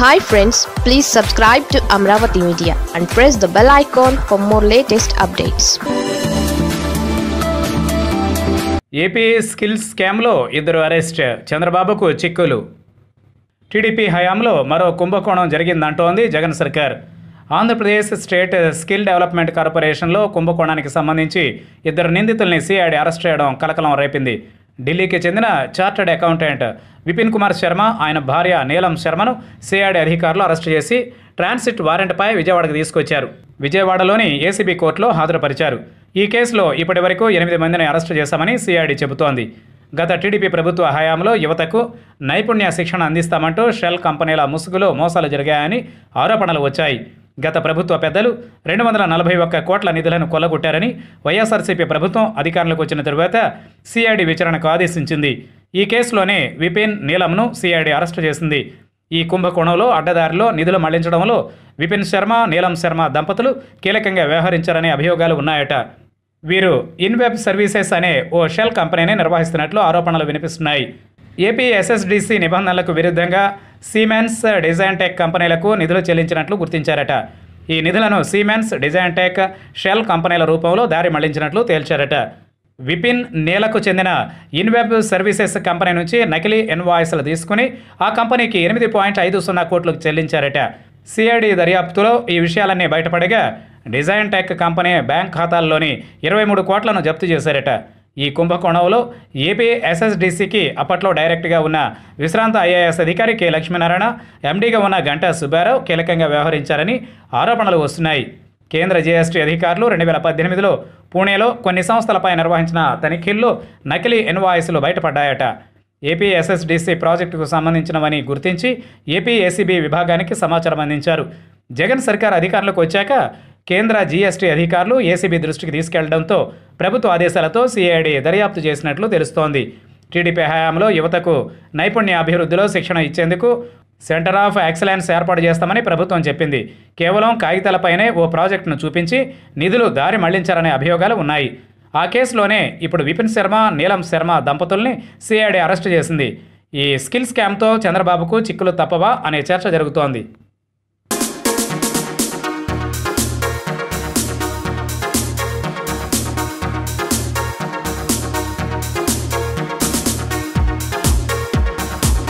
hi friends please subscribe to Amaravati media and press the bell icon for more latest updates AP skills స్కామ్లో ఇద్దరు arrest చంద్రబాబుకు చిక్కులు TDP హయాంలో మరో కుంభకోణం జరిగిందంటోంది జగన్ సర్కార్ ఆంధ్రప్రదేశ్ స్టేట్ స్కిల్ డెవలప్మెంట్ కార్పొరేషన్లో కుంభకోణానికి సంబంధించి ఇద్దరు నిందితుల్ని సిఐడి అరెస్ట్ చేయడం కలకలం రేపింది ఢిల్లీకి చెందిన చార్టర్డ్ అకౌంటెంట్ విపిన్ కుమార్ శర్మ ఆయన భార్య నీలం శర్మను సిఐడి అధికారులు అరెస్ట్ చేసి ట్రాన్సిట్ వారెంట్పై విజయవాడకు తీసుకొచ్చారు విజయవాడలోని ఏసీబీ కోర్టులో హాజరుపరిచారు ఈ కేసులో ఇప్పటి వరకు ఎనిమిది మందిని అరెస్టు చేశామని సిఐడి చెబుతోంది గత టీడీపీ ప్రభుత్వ హయాంలో యువతకు నైపుణ్య శిక్షణ అందిస్తామంటూ షెల్ కంపెనీల ముసుగులో మోసాలు జరిగాయని ఆరోపణలు వచ్చాయి గత ప్రభుత్వ పెద్దలు రెండు వందల నలభై ఒక్క కోట్ల నిధులను కొల్లగొట్టారని వైఎస్ఆర్సీపీ ప్రభుత్వం అధికారంలోకి వచ్చిన తరువాత సిఐడి విచారణకు ఆదేశించింది ఈ కేసులోనే విపిన్ నీలంను సిఐడి అరెస్టు చేసింది ఈ కుంభకోణంలో అడ్డదారిలో నిధులు మళ్లించడంలో విపిన్ శర్మ నీలం శర్మ దంపతులు కీలకంగా వ్యవహరించారనే అభియోగాలు ఉన్నాయట వీరు ఇన్వెబ్ సర్వీసెస్ అనే ఓ షెల్ కంపెనీని నిర్వహిస్తున్నట్లు ఆరోపణలు వినిపిస్తున్నాయి ఏపీ ఎస్ఎస్డిసి నిబంధనలకు విరుద్ధంగా సీమెన్స్ డిజైన్ టెక్ కంపెనీలకు నిధులు చెల్లించినట్లు గుర్తించారట ఈ నిధులను సీమెన్స్ డిజైన్ టెక్ షెల్ కంపెనీల రూపంలో దారి మళ్లించినట్లు తేల్చారట విపిన్ నేలకు చెందిన ఇన్వెబ్ సర్వీసెస్ కంపెనీ నుంచి నకిలీ ఇన్వాయిస్లు తీసుకుని ఆ కంపెనీకి ఎనిమిది పాయింట్ ఐదు సున్నా కోట్లు చెల్లించారట సిఐడి దర్యాప్తులో ఈ విషయాలన్నీ బయటపడగా డిజైన్ టెక్ కంపెనీ బ్యాంక్ ఖాతాల్లోని ఇరవై మూడు కోట్లను జప్తు చేశారట ఈ కుంభకోణంలో ఏపీ ఎస్ఎస్డిసికి అప్పట్లో డైరెక్ట్గా ఉన్న విశ్రాంత ఐఏఎస్ అధికారి కె లక్ష్మీనారాయణ ఎండీగా ఉన్న గంటా సుబ్బారావు కీలకంగా వ్యవహరించారని ఆరోపణలు వస్తున్నాయి కేంద్ర జీఎస్టీ అధికారులు రెండు వేల పద్దెనిమిదిలో పూణేలో కొన్ని సంస్థలపై నిర్వహించిన తనిఖీల్లో నకిలీ ఇన్వాయిస్లు బయటపడ్డాయట ఏపీ ఎస్ఎస్డిసి ప్రాజెక్టుకు సంబంధించినవని గుర్తించి ఏపీ ఏసీబీ విభాగానికి సమాచారం అందించారు జగన్ సర్కార్ అధికారంలోకి వచ్చాక కేంద్ర జీఎస్టీ అధికారులు ఏసీబీ దృష్టికి తీసుకెళ్లడంతో ప్రభుత్వ ఆదేశాలతో సిఐడి దర్యాప్తు చేసినట్లు తెలుస్తోంది టీడీపీ హయాంలో యువతకు నైపుణ్య అభివృద్ధిలో శిక్షణ ఇచ్చేందుకు సెంటర్ ఆఫ్ ఎక్సలెన్స్ ఏర్పాటు చేస్తామని ప్రభుత్వం చెప్పింది కేవలం కాగితాలపైనే ఓ ప్రాజెక్టును చూపించి నిధులు దారి మళ్లించారనే అభియోగాలు ఉన్నాయి ఆ కేసులోనే ఇప్పుడు విపిన్ శర్మ నీలం శర్మ దంపతుల్ని సిఐడి అరెస్టు చేసింది ఈ స్కిల్ స్కామ్తో చంద్రబాబుకు చిక్కులు తప్పవా అనే చర్చ జరుగుతోంది